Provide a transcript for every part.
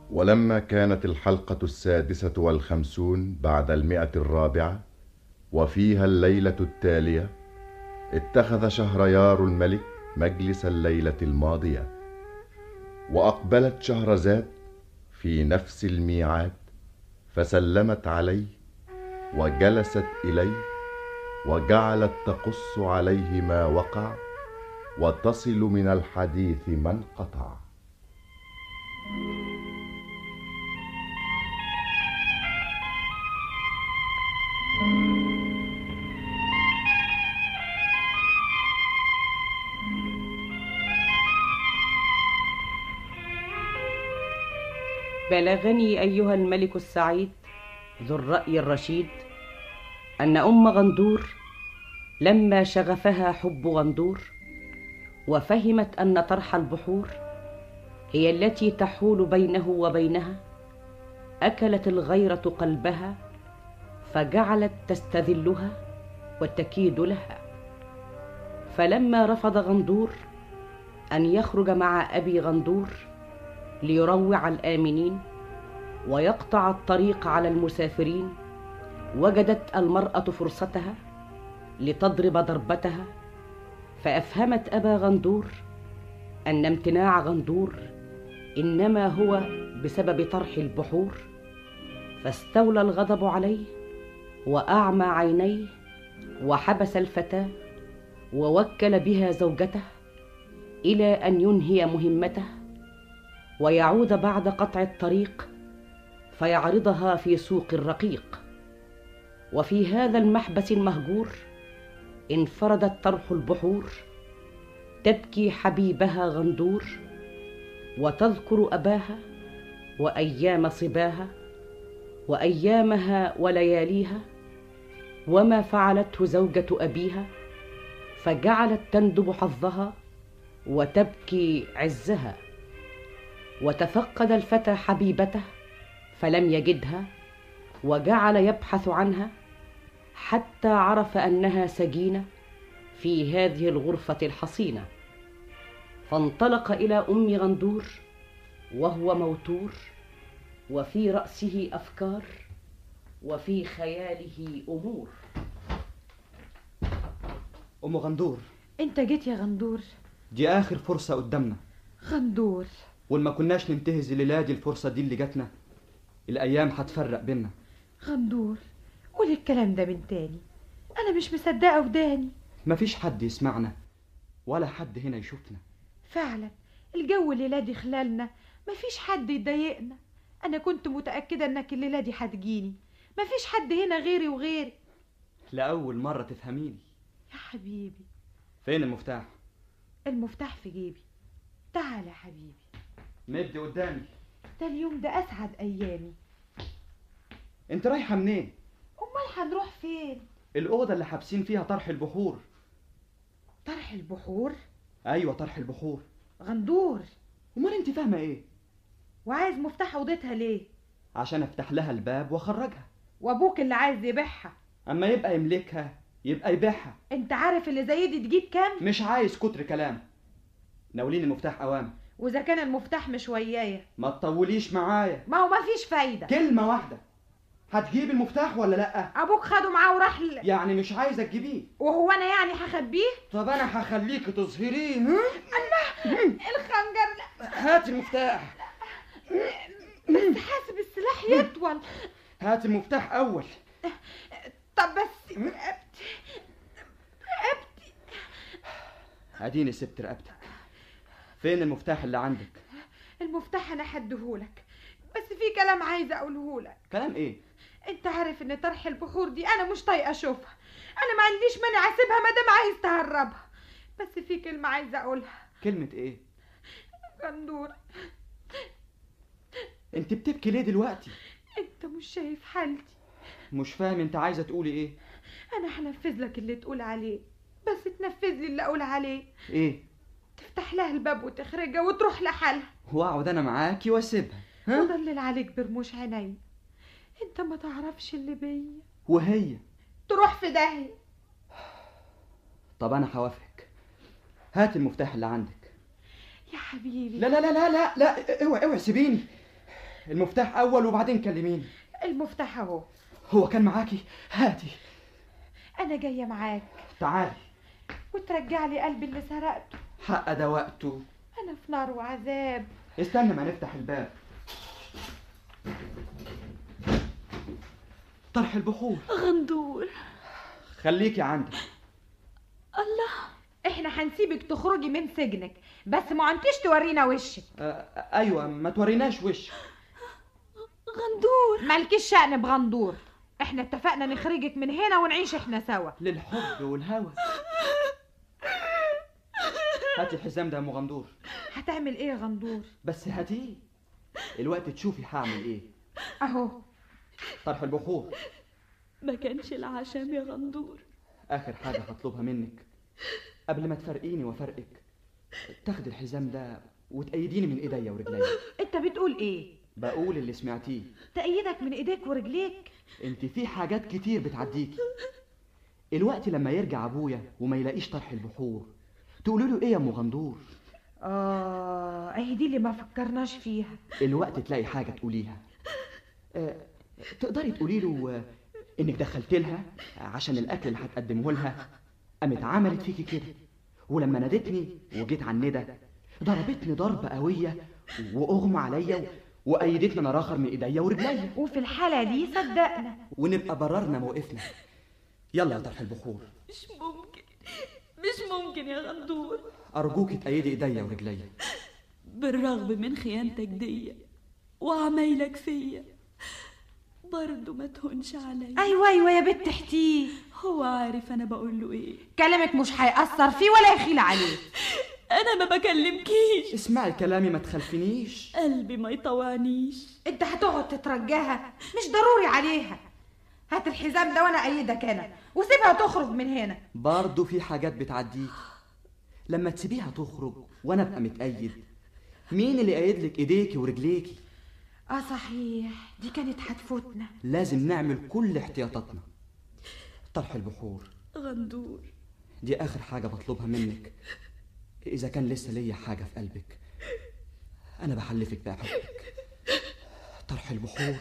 ولما كانت الحلقة السادسة والخمسون بعد المئة الرابعة وفيها الليلة التالية اتخذ شهريار الملك مجلس الليلة الماضية وأقبلت شهرزاد في نفس الميعاد فسلمت عليه وجلست إليه وجعلت تقص عليه ما وقع وتصل من الحديث ما انقطع بلغني أيها الملك السعيد ذو الرأي الرشيد أن أم غندور لما شغفها حب غندور وفهمت أن طرح البحور هي التي تحول بينه وبينها أكلت الغيرة قلبها فجعلت تستذلها وتكيد لها فلما رفض غندور أن يخرج مع أبي غندور ليروع الآمنين ويقطع الطريق على المسافرين وجدت المرأة فرصتها لتضرب ضربتها فأفهمت أبا غندور أن امتناع غندور إنما هو بسبب طرح البحور فاستولى الغضب عليه وأعمى عينيه وحبس الفتاة ووكل بها زوجته إلى أن ينهي مهمته ويعود بعد قطع الطريق فيعرضها في سوق الرقيق وفي هذا المحبس المهجور انفردت طرح البحور تبكي حبيبها غندور وتذكر اباها وايام صباها وايامها ولياليها وما فعلته زوجه ابيها فجعلت تندب حظها وتبكي عزها وتفقد الفتى حبيبته فلم يجدها وجعل يبحث عنها حتى عرف انها سجينه في هذه الغرفه الحصينه فانطلق الى ام غندور وهو موتور وفي راسه افكار وفي خياله امور ام غندور انت جيت يا غندور دي اخر فرصه قدامنا غندور وما كناش ننتهز الليله دي الفرصه دي اللي جاتنا الايام هتفرق بينا غندور قول الكلام ده من تاني انا مش مصدقه وداني مفيش حد يسمعنا ولا حد هنا يشوفنا فعلا الجو الليله دي خلالنا مفيش حد يضايقنا انا كنت متاكده انك الليله دي هتجيني مفيش حد هنا غيري وغيري لاول مره تفهميني يا حبيبي فين المفتاح المفتاح في جيبي تعال يا حبيبي مد قدامي ده اليوم ده اسعد ايامي انت رايحه منين امال هنروح فين الاوضه اللي حابسين فيها طرح البحور طرح البحور ايوه طرح البحور غندور امال انت فاهمه ايه وعايز مفتاح اوضتها ليه عشان افتح لها الباب واخرجها وابوك اللي عايز يبيعها اما يبقى يملكها يبقى يبيعها انت عارف اللي زي دي تجيب كام مش عايز كتر كلام ناوليني المفتاح اوام واذا كان المفتاح مش ويايا ما تطوليش معايا ما هو مفيش فايده كلمه واحده هتجيب المفتاح ولا لا ابوك خده معاه وراح ل... يعني مش عايزه تجيبيه وهو انا يعني هخبيه طب انا هخليك تظهريه ها؟ الله الخنجر لا هات المفتاح بس حاسب السلاح يطول هات المفتاح اول طب بس رقبتي رقبتي اديني سبت رقبتك فين المفتاح اللي عندك المفتاح انا هديهولك بس في كلام عايزه اقولهولك كلام ايه انت عارف ان طرح البخور دي انا مش طايقه اشوفها انا ما عنديش مانع اسيبها ما دام عايز تهربها بس في كلمه عايزه اقولها كلمه ايه غندور انت بتبكي ليه دلوقتي انت مش شايف حالتي مش فاهم انت عايزه تقولي ايه انا هنفذ لك اللي تقول عليه بس تنفذ لي اللي اقول عليه ايه تفتح لها الباب وتخرجها وتروح لحالها واقعد انا معاكي واسيبها ها وضلل عليك برموش عيني انت ما تعرفش اللي بيا وهي تروح في داهيه طب انا هوافقك هات المفتاح اللي عندك يا حبيبي لا لا لا لا لا لا اوعي اوعي سيبيني المفتاح اول وبعدين كلميني المفتاح اهو هو كان معاكي هاتي انا جايه معاك تعالي وترجع لي قلبي اللي سرقته حق ده وقته انا في نار وعذاب استنى ما نفتح الباب طرح البحور غندور خليكي عندك الله احنا هنسيبك تخرجي من سجنك بس ما انتش تورينا وشك آه ايوه ما توريناش وش غندور مالكيش شأن بغندور احنا اتفقنا نخرجك من هنا ونعيش احنا سوا للحب والهوى هاتي الحزام ده يا ام غندور هتعمل ايه يا غندور بس هاتيه الوقت تشوفي هعمل ايه اهو طرح البحور ما كانش العشم يا غندور اخر حاجه هطلبها منك قبل ما تفرقيني وافرقك تاخدي الحزام ده وتأيديني من ايديا ورجليا انت بتقول ايه بقول اللي سمعتيه تأيدك من ايديك ورجليك انت في حاجات كتير بتعديكي الوقت لما يرجع ابويا وما يلاقيش طرح البحور تقولوا له ايه يا ام غندور اه اهي دي اللي ما فكرناش فيها الوقت تلاقي حاجه تقوليها آه، تقدري تقولي له آه، انك دخلت لها عشان الاكل اللي هتقدمه لها قامت عملت فيكي كده ولما نادتني وجيت على الندى ضربتني ضربه قويه واغمى عليا و- وايدتني انا راخر من ايديا ورجليا وفي الحالة دي صدقنا ونبقى بررنا موقفنا يلا يا طرح البحور مش ممكن مش ممكن يا غندور ارجوكي تأيدي ايديا ورجليا بالرغم من خيانتك دي وعمايلك فيا برضه ما تهونش عليا ايوه ايوه يا بنت احتيه هو عارف انا بقول له ايه كلامك مش هيأثر فيه ولا يخيل عليه انا ما بكلمكيش اسمعي كلامي ما تخلفنيش قلبي ما يطوعنيش انت هتقعد تترجاها مش ضروري عليها هات الحزام ده وانا ايدك انا وسيبها تخرج من هنا برضه في حاجات بتعديك لما تسيبيها تخرج وانا ابقى متأيد مين اللي قايد لك ايديكي ورجليكي اه صحيح دي كانت هتفوتنا لازم نعمل كل احتياطاتنا طرح البحور غندور دي اخر حاجه بطلبها منك اذا كان لسه ليا حاجه في قلبك انا بحلفك بحبك طرح البحور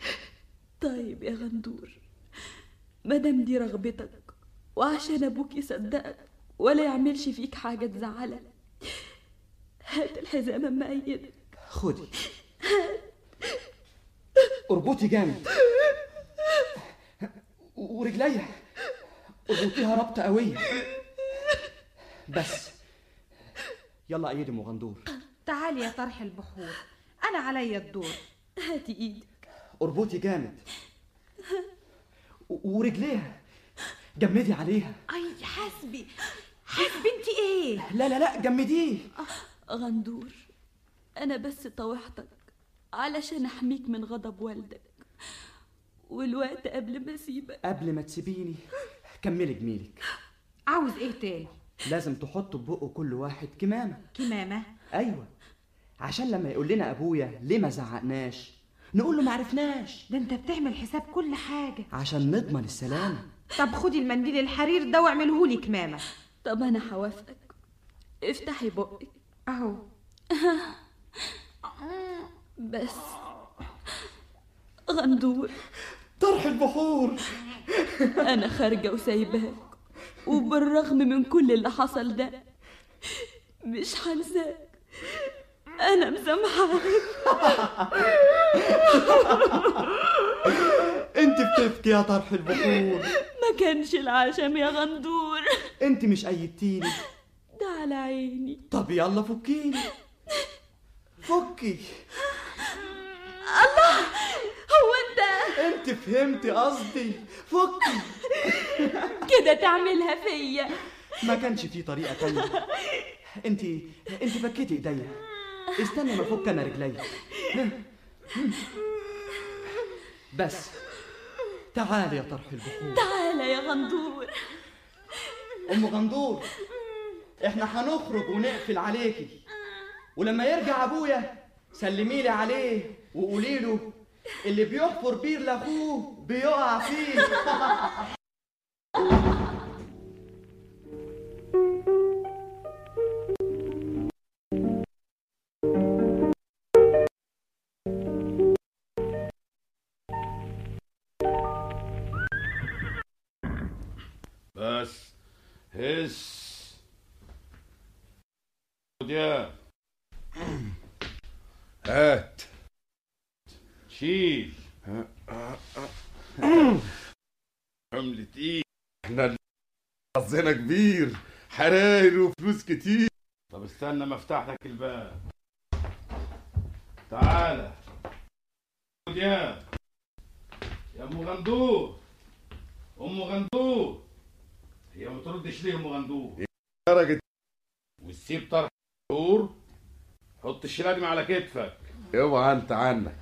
طيب يا غندور مادام دي رغبتك وعشان ابوك يصدقك ولا يعملش فيك حاجه تزعلك هات الحزام اما ايدك خدي اربطي جامد ورجليا اربطيها ربطه قويه بس يلا ايدي ام غندور تعالي يا طرح البحور انا عليا الدور هاتي ايدك اربطي جامد و- ورجليها جمدي عليها اي حسبي حسبي انت ايه لا لا لا جمديه غندور انا بس طوحتك علشان احميك من غضب والدك والوقت قبل ما اسيبك قبل ما تسيبيني كملي جميلك عاوز ايه تاني لازم تحطوا في بقه كل واحد كمامه كمامة ايوه عشان لما يقول لنا ابويا ليه ما زعقناش نقول له ما عرفناش ده انت بتعمل حساب كل حاجة عشان نضمن السلامه طب خدي المنديل الحرير ده واعملهولي كمامة طب انا هوافقك افتحي بقك اهو بس غندور طرح البحور انا خارجه وسايباك وبالرغم من كل اللي حصل ده مش هنساك انا مسامحاك انت بتبكي يا طرح البحور ما كانش العشم يا غندور انت مش ايدتيني ده على عيني طب يلا فكيني فكي هو انت انت فهمتي قصدي فكي كده تعملها فيا ما كانش في طريقه تانية انت انت فكيتي ايديا استني ما افك انا رجليا بس تعالي يا طرح البحور تعالى يا غندور ام غندور احنا هنخرج ونقفل عليكي ولما يرجع ابويا سلمي لي عليه وقولي له اللي بيحفر بير لاخوه بيقع فيه بس هس يا هات شيل حمل تقيل احنا حظنا كبير حراير وفلوس كتير طب استنى ما افتح لك الباب تعالى خد يا يا ام غندور ام غندور هي ما تردش ليه ام غندور درجة وتسيب طرح الدور حط الشلادم على كتفك اوعى انت عنك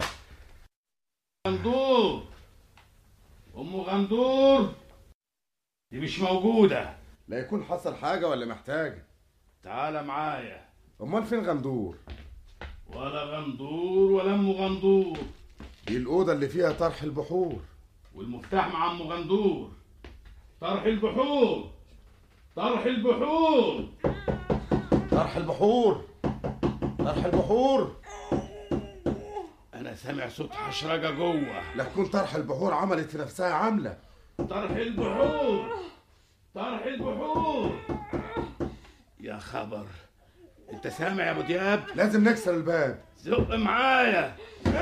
غندور ام غندور دي مش موجوده لا يكون حصل حاجة ولا محتاجة تعالى معايا امال فين غندور ولا غندور ولا ام غندور دي الأوضة اللي فيها طرح البحور والمفتاح مع ام غندور طرح البحور طرح البحور طرح البحور طرح البحور انا سامع صوت حشرجه جوه لا تكون طرح البحور عملت في نفسها عاملة طرح البحور طرح البحور يا خبر انت سامع يا ابو دياب لازم نكسر الباب زق معايا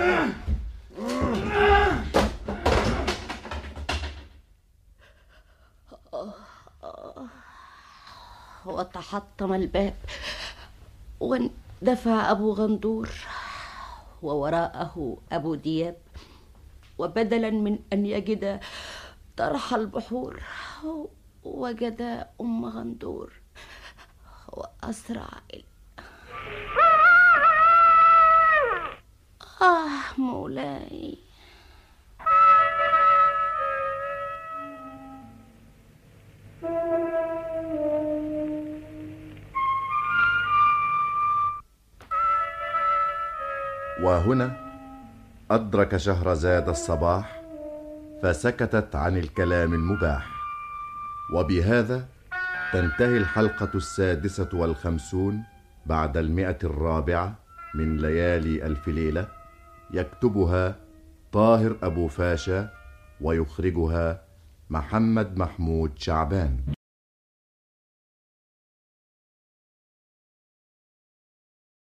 وتحطم الباب واندفع أبو غندور ووراءه أبو دياب وبدلا من أن يجد طرح البحور وجد أم غندور وأسرع إلى آه مولاي وهنا أدرك شهرزاد الصباح فسكتت عن الكلام المباح وبهذا تنتهي الحلقة السادسة والخمسون بعد المئة الرابعة من ليالي ألف ليلة يكتبها طاهر أبو فاشا ويخرجها محمد محمود شعبان